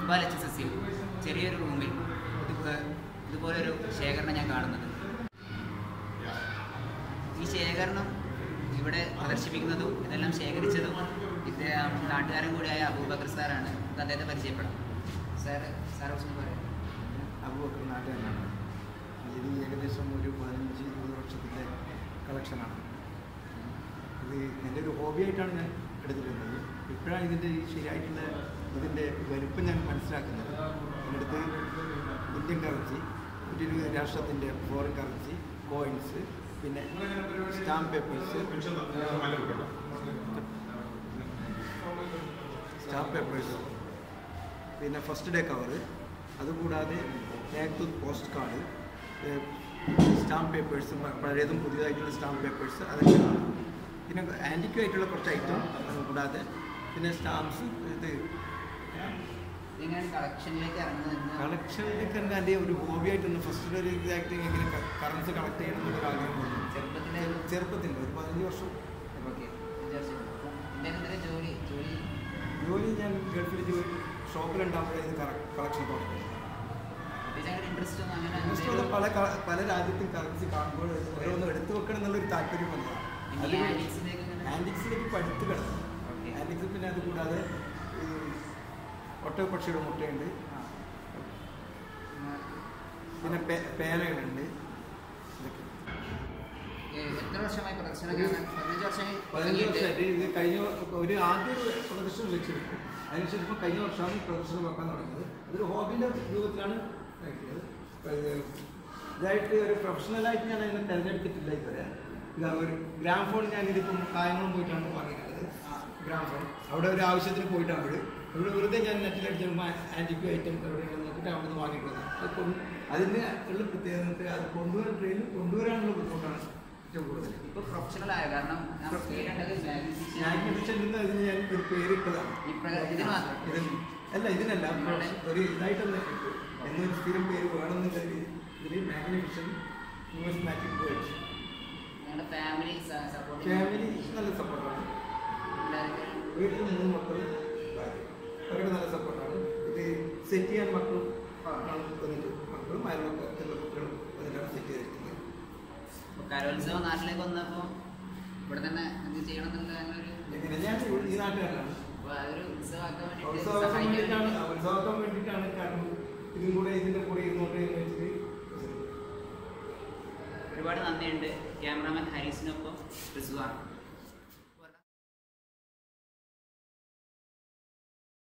Football H S S സിയിൽ ചെറിയൊരു റൂമിൽ ഇത് ഇതുപോലൊരു ശേഖരണം ഞാൻ കാണുന്നത് ഈ ശേഖരണം ഇവിടെ പ്രദർശിപ്പിക്കുന്നതും ഇതെല്ലാം ശേഖരിച്ചതും ഇദ്ദേഹം നാട്ടുകാരൻ കൂടിയായ അബൂബക്കർ സാറാണ് നമുക്ക് അദ്ദേഹത്തെ പരിചയപ്പെടാം സാർ സാർ കുറച്ച് പറയാം അബൂബക്കർ നാട്ടുകാരനാണ് ഇത് ഏകദേശം ഒരു പതിനഞ്ച് ഇരുപത് വർഷത്തിൻ്റെ കളക്ഷനാണ് ഇത് എൻ്റെ ഒരു ഹോബിയായിട്ടാണ് ഞാൻ എടുത്തിരുന്നത് ഇപ്പോഴാണ് ഇതിൻ്റെ ഈ ശരിയായിട്ടുള്ള ഇതിൻ്റെ വലുപ്പം ഞാൻ മനസ്സിലാക്കുന്നത് എൻ്റെ അടുത്ത് ഇന്ത്യൻ കറൻസി ഒരു രാഷ്ട്രത്തിൻ്റെ ഫോറിൻ കറൻസി കോയിൻസ് പിന്നെ സ്റ്റാമ്പ് പേപ്പേഴ്സ് സ്റ്റാമ്പ് പേപ്പേഴ്സ് പിന്നെ ഫസ്റ്റ് ഡേ കവർ അതുകൂടാതെ back post card stamp papers പഴയതും പുതിയതായിട്ടുള്ള സ്റ്റാമ്പ് പേപ്പേഴ്സ് അതൊക്കെ കാണാം പിന്നെ ആൻറ്റിക്കും ആയിട്ടുള്ള കുറച്ച് ഐറ്റം കൂടാതെ പിന്നെ സ്റ്റാമ്പ്സ് ഇത് ഇങ്ങനെ കളക്ഷനിലേക്ക് ഇറങ്ങുന്നത് കളക്ഷനിലേക്ക് തന്നെ എൻ്റെ ഒരു ഹോബിയായിട്ടുണ്ട് ഫസ്റ്റ് ഒരു ഇതായിട്ട് ഇങ്ങനെ കറൻസി കളക്ട് ചെയ്യണം എന്നൊരു ആഗ്രഹം തോന്നി. ചെറുപ്പത്തിലെ ചെറുപ്പത്തിൽ ഒരു പതിനഞ്ച് വർഷം ഓക്കെ ഇദ്ദേഹത്തിൻ്റെ ജോലി ജോലി ജോലി ഞാൻ ഗൾഫിൽ ജോലി ഷോപ്പിലുണ്ടാകുമ്പോൾ ഇത് കളക്ഷൻ തുടങ്ങി പ്രത്യേകിച്ച് ഇൻട്രസ്റ്റ് ഒന്നും അങ്ങനെ Just ഒന്ന് പല ക- പല രാജ്യത്തും കറൻസി കാണുമ്പോൾ ഓരോന്ന് എടുത്തു വെക്കണം എന്നുള്ളൊരു താല്പര്യം വന്നതാണ് ഇനി ഈ ആന്റിക്സിലേക്ക് ഇങ്ങനെ- ആൻറ്റിക്സിലേക്ക് പഠിത്ത് കിടന്നു Okay. ആൻറ്റിക്സ് പിന്നെ അത് കൂടാതെ ഈ ഒട്ടകപ്പക്ഷിയുടെ മുട്ടയുണ്ട് പിന്നെ പേ- പേനകളുണ്ട് ഇതൊക്കെ ഏഹ് എത്ര വർഷമായി പ്രദർശനം കാണാൻ പതിനഞ്ച് വർഷമായി പതിനഞ്ച് തുടങ്ങിയിട്ട് വർഷമായിട്ട് ഇത് കഴിഞ്ഞ ഒരു ആദ്യ ഒരു പ്രദർശനം വെച്ചെടുത്തു അതിനുശേഷം ഇപ്പോൾ കഴിഞ്ഞ വർഷമാണ് ഈ പ്രദർശനം വെക്കാൻ തുടങ്ങിയത് അതൊരു ഹോബിൻ്റെ രൂപത്തിലാണ് വെക്കുന്നത് അപ്പോൾ ഇത് ഇതായിട്ട് ഒരു പ്രൊഫഷണലായിട്ട് ഞാൻ അതിനെ തിരഞ്ഞെടുത്തിട്ടില്ല ഇതുവരെ ഇതാ ഒരു ഗ്രാം ഫോൺ ഞാൻ ഇതിപ്പം കായംകുളം പോയിട്ടാണ് വാങ്ങിയിട്ടുള്ളത് ഗ്രാം ഫോൺ അവിടെ ഒരു ആവശ്യത്തിന് പോയിട്ടാകുമ്പോൾ ഇവിടെ വെറുതെ ഞാൻ നെറ്റിലടിച്ചപ്പോൾ ആൻറ്റിക്യൂ ഐറ്റം എവിടെയാണെന്ന് നോക്കിയിട്ട് അവിടെ നിന്ന് വാങ്ങിയിട്ടുള്ളത് അത് കൊണ്ട് അതിന് ഉള്ള പ്രത്യേകത എന്ന് വെച്ചാൽ അത് കൊണ്ടുവരാൻ ട്രെയിനിൽ കൊണ്ടുവരാനുള്ള ബുദ്ധിമുട്ടാണ് ഏറ്റവും കൂടുതൽ ഇപ്പൊ പ്രൊഫഷണൽ ആയ കാരണം ഞാൻ പേരുണ്ടത് മാഗ്നറ്റിക് ഞാൻ നിന്ന് അതിന് ഞാൻ ഒരു പേരിട്ടതാണ് ഇപ്രകാരം ഇതിന് മാത്രം? ഇതിന് അല്ല ഇതിനല്ല ഒരു ഇതായിട്ടൊന്ന് ഇട്ടു. എന്നൊരു സ്ഥിരം പേര് വേണമെന്നുള്ള ഇതിൽ മാഗ്നിഫിഷൻ ന്യൂസ്മാറ്റിക് വേർഡ്സ് ഞങ്ങളുടെ ഫാമിലി സപ്പോർട്ട് ഫാമിലി നല്ല സപ്പോർട്ടാണ് വീട്ടിൽ മൂന്ന് മക്കളും ഭാര്യ. അവരുടെ നല്ല സപ്പോർട്ടാണ് ഇത് സെറ്റ് ചെയ്യാൻ മക്കളും ആണ് വന്നിട്ട് മക്കളും അയൽവക്കത്തുള്ള കുട്ടികളും വന്നിട്ടാണ് സെറ്റ് ചെയ്തിരിക്കുന്നത് കലോത്സവം നാട്ടിലേക്ക് വന്നപ്പോൾ ഇവിടെ തന്നെ എന്ത് ചെയ്യണം എന്നുള്ള അങ്ങനെ ഒരു ഇങ്ങനെ ഞാൻ ഈ നാട്ടുകാരനാണ് അപ്പൊ അതൊരു ഉത്സവമാക്കാൻ വേണ്ടിയിട്ട് ഉത്സവമാക്കാൻ സഹായിക്കാൻ വേണ്ടിയിട്ടാണ് വേണ്ടി ഉത്സവമാക്കാൻ വേണ്ടിയിട്ടാണ് കാരണം ഇതും കൂടെ ഇതിന്റെ കൂടെ ഇരുന്നോട്ട് എന്ന് വെച്ചിട്ട് ഒരുപാട് നന്ദിയുണ്ട് ക്യാമറാമാൻ ഹരീസിനൊപ്പം റിസ്വാൻ